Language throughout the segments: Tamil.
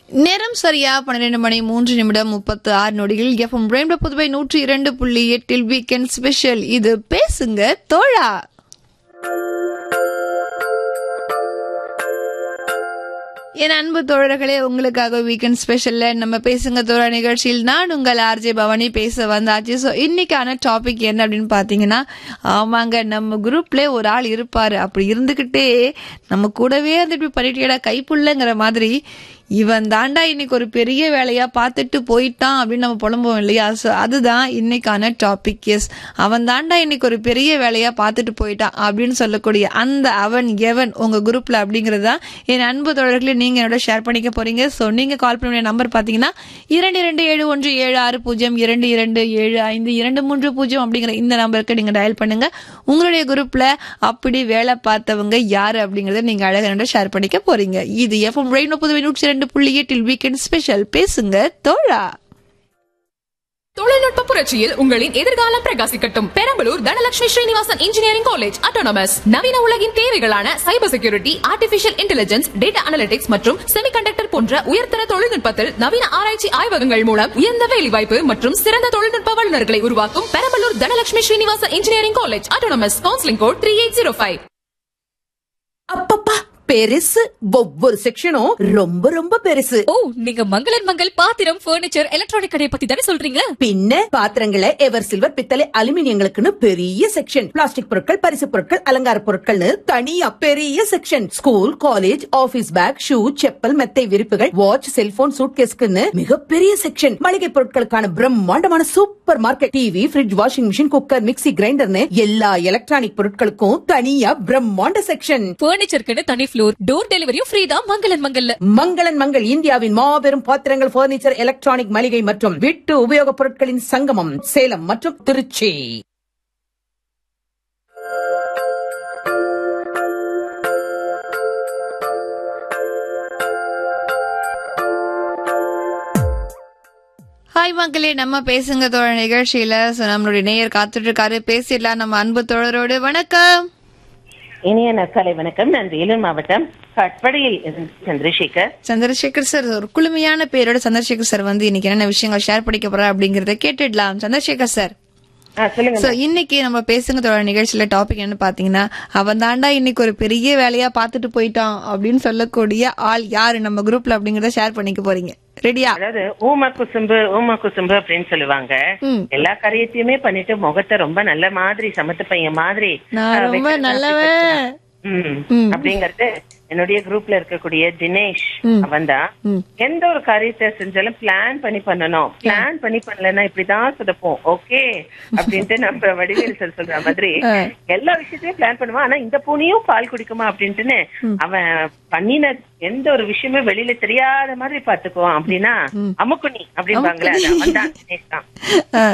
நேரம் சரியா பன்னிரண்டு மணி மூன்று நிமிடம் முப்பத்து ஆறு நொடிகள் எஃப்எம் ரெயின்போ புதுவை நூற்றி இரண்டு புள்ளி எட்டில் வீக்கெண்ட் ஸ்பெஷல் இது பேசுங்க தோழா என் அன்பு தோழர்களே உங்களுக்காக வீக்கெண்ட் ஸ்பெஷல்ல நம்ம பேசுங்க தோழா நிகழ்ச்சியில் நான் உங்கள் ஆர்ஜே பவானி பேச வந்தாச்சு ஸோ இன்னைக்கான டாபிக் என்ன அப்படின்னு பாத்தீங்கன்னா ஆமாங்க நம்ம குரூப்ல ஒரு ஆள் இருப்பாரு அப்படி இருந்துகிட்டே நம்ம கூடவே வந்து இப்படி பண்ணிட்டேடா கைப்புள்ளங்கிற மாதிரி இவன் தாண்டா இன்னைக்கு ஒரு பெரிய வேலையா பார்த்துட்டு போயிட்டான் அப்படின்னு நம்ம புலம்புவோம் இல்லையா ஸோ அதுதான் இன்னைக்கான டாபிக் எஸ் அவன் தாண்டா இன்னைக்கு ஒரு பெரிய வேலையா பார்த்துட்டு போயிட்டான் அப்படின்னு சொல்லக்கூடிய அந்த அவன் எவன் உங்க குரூப்ல அப்படிங்கிறது தான் என் அன்பு தோழர்களே நீங்க என்னோட ஷேர் பண்ணிக்க போறீங்க ஸோ நீங்க கால் பண்ண நம்பர் பாத்தீங்கன்னா இரண்டு இரண்டு ஏழு ஒன்று ஏழு ஆறு பூஜ்ஜியம் இரண்டு இரண்டு ஏழு ஐந்து இரண்டு மூன்று பூஜ்ஜியம் அப்படிங்கிற இந்த நம்பருக்கு நீங்க டயல் பண்ணுங்க உங்களுடைய குரூப்ல அப்படி வேலை பார்த்தவங்க யாரு அப்படிங்கறத நீங்க அழகா என்னோட ஷேர் பண்ணிக்க போறீங்க இது எஃப்எம் ரெயின் புதுவை நூற்றி ரெண்டு புள்ளி எட்டில் வீக்கெண்ட் ஸ்பெஷல் பேசுங்க தோழா தொழில்நுட்ப புரட்சியில் உங்களின் எதிர்காலம் பிரகாசிக்கட்டும் Perambalur Dhanalakshmi Srinivasan engineering college autonomous நவீன உலகின் தேவைகளான cyber security artificial intelligence data analytics மற்றும் செமிகண்டக்டர் போன்ற உயர்தர தொழில்நுட்பத்தில் நவீன ஆராய்ச்சி ஆய்வகங்கள் மூலம் உயர்ந்த வேலைவாய்ப்பு மற்றும் சிறந்த தொழில்நுட்ப வல்லுநர்களை உருவாக்கும் Perambalur Dhanalakshmi Srinivasan engineering college autonomous counselling code three eight zero five அப்பப்பா பெருசு ஒவ்வொரு செக்ஷனும் ரொம்ப ரொம்ப பெருசு ஓ நீங்க மங்களன் மங்கள் பாத்திரம் பர்னிச்சர் எலக்ட்ரானிக் கடையை பத்தி தானே சொல்றீங்க பின்ன பாத்திரங்களை எவர் சில்வர் பித்தளை அலுமினியங்களுக்குன்னு பெரிய செக்ஷன் பிளாஸ்டிக் பொருட்கள் பரிசு பொருட்கள் அலங்கார பொருட்கள்னு தனியா பெரிய section school college office bag shoe chappal மெத்தை விரிப்புகள் வாட்ச் செல்போன் சூட்கேஸ்க்குன்னு மிகப்பெரிய செக்ஷன் மளிகை பொருட்களுக்கான பிரம்மாண்டமான supermarket TV fridge washing machine cooker mixie கிரைண்டர்னு எல்லா எலக்ட்ரானிக் பொருட்களுக்கும் தனியா பிரம்மாண்ட செக்ஷன் பர்னிச்சருக்குன்னு தனி ஃப்ளோர் டோர் டெலிவரியும் ஃப்ரீ தான் மங்களன் மங்கல்ல மங்களன் மங்கள் இந்தியாவின் மாபெரும் பாத்திரங்கள் பர்னிச்சர் எலக்ட்ரானிக் மளிகை மற்றும் வீட்டு உபயோகப் பொருட்களின் சங்கமம் சேலம் மற்றும் திருச்சி ஹாய் மக்களே நம்ம பேசுங்க தோழ நிகழ்ச்சியில ஸோ நம்மளுடைய நேயர் காத்துட்டு இருக்காரு பேசிடலாம் நம்ம அன்பு தோழரோடு வணக்கம் இனிய நற்காலை வணக்கம் நான் வேலூர் மாவட்டம் கட்படியில் இருந்து சந்திரசேகர் சந்திரசேகர் சார் ஒரு குளுமையான பேரோட சந்திரசேகர் சார் வந்து இன்னைக்கு என்னென்ன விஷயங்கள் ஷேர் பண்ணிக்க போறா அப்படிங்கறத கேட்டுடலாம் சந்திரசேகர் சார் ஆ, சொல்லுங்க சோ இன்னைக்கு நம்ம பேசுங்க தோழ நிகழ்ச்சியில டாபிக் என்ன பாத்தீங்கன்னா அவன் தாண்டா இன்னைக்கு ஒரு பெரிய வேலையா பார்த்துட்டு போயிட்டான் அப்படின்னு சொல்லக்கூடிய ஆள் யாரு நம்ம குரூப்ல அப்படிங்கறத ஷேர் பண்ணிக்க போறீங்க ரெடியா அதாவது ஊம குசும்பு ஊம குசும்பு அப்படின்னு சொல்லுவாங்க ம். எல்லா காரியத்தையுமே பண்ணிட்டு முகத்தை ரொம்ப நல்ல மாதிரி சமத்து பையன் மாதிரி நான் ஆ, ரொம்ப வைக்கிறதா நல்லவன். ம். ம். அப்படிங்கறது என்னுடைய குரூப்ல இருக்கக்கூடிய தினேஷ் அவன்தான் ம். எந்த ஒரு காரியத்தை செஞ்சாலும் பிளான் பண்ணி பண்ணணும் பிளான் பண்ணி பண்ணலன்னா இப்படிதான் சொதப்போம் ஓகே அப்படின்ட்டு நம்ம வடிவேல் சார் சொல்ற மாதிரி ஆ. எல்லா எல்லா விஷயத்தையும் பிளான் பண்ணுவான் ஆனா இந்த பூனையும் பால் குடிக்குமா அப்படின்ட்டுன்னு அவன் பண்ணின எந்த ஒரு விஷயமே வெளியில தெரியாத மாதிரி பாத்துக்குவான் அப்படின்னா அமுக்குனி அப்படிம்பாங்களே அது அவன்தான் தினேஷ் தான் ஆ,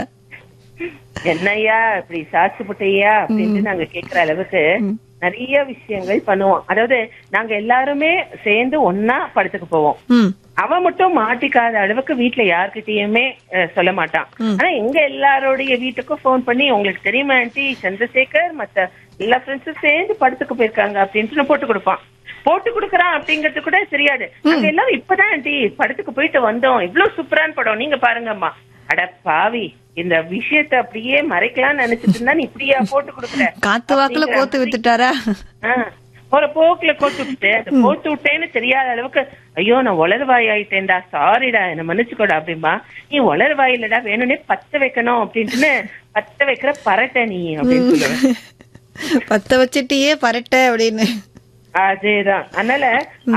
என்னய்யா இப்படி சாச்சு புட்டையா அப்படின்ட்டு நாங்க கேக்குற அளவுக்கு நிறைய விஷயங்கள் பண்ணுவோம் அதாவது நாங்க எல்லாருமே சேர்ந்து ஒன்னா படத்துக்கு போவோம் ம் அவன் மட்டும் மாட்டிக்காத அளவுக்கு வீட்ல யார்கிட்டயுமே அஹ், சொல்ல மாட்டான் ஆனா எங்க எல்லாருடைய வீட்டுக்கும் ஃபோன் பண்ணி உங்களுக்கு தெரியுமா ஆண்டி சந்திரசேகர் மத்த எல்லா ஃப்ரெண்ட்ஸும் சேர்ந்து படத்துக்கு போயிருக்காங்க அப்படின்ட்டு நான் போட்டு கொடுப்பான் போட்டு கொடுக்கறான் அப்படிங்கறது கூட தெரியாது நாங்க எல்லாரும் இப்பதான் ஆண்டி படத்துக்கு போயிட்டு வந்தோம் இவ்வளவு சூப்பரான படம் நீங்க பாருங்கம்மா அட பாவி இந்த விஷயத்த அப்படியே மறைக்கலாம்னு நினைச்சிட்டு இருந்தா நீ இப்படியா போட்டு கொடுக்குற காத்து வாக்குல அப்படிங்கிற கோத்து மாதிரி. வித்துட்டாரா ஆ, ஒரு போக்குல கோத்து விட்டு அது கோத்து விட்டேன்னு தெரியாத அளவுக்கு ஐயோ நான் உலர்வாய் ஆயிட்டேன்டா சாரிடா என்ன மன்னிச்சுக்கோடா அப்படிம்பா நீ உலர்வாய் இல்லடா வேணும்னே பத்த வைக்கணும் அப்படின்ட்டுன்னு பத்த வைக்கிற பரட்ட நீ அப்படின்னு சொல்லுவேன் பத்த வச்சுட்டியே பரட்ட அப்படின்னு அதேதான் அதனால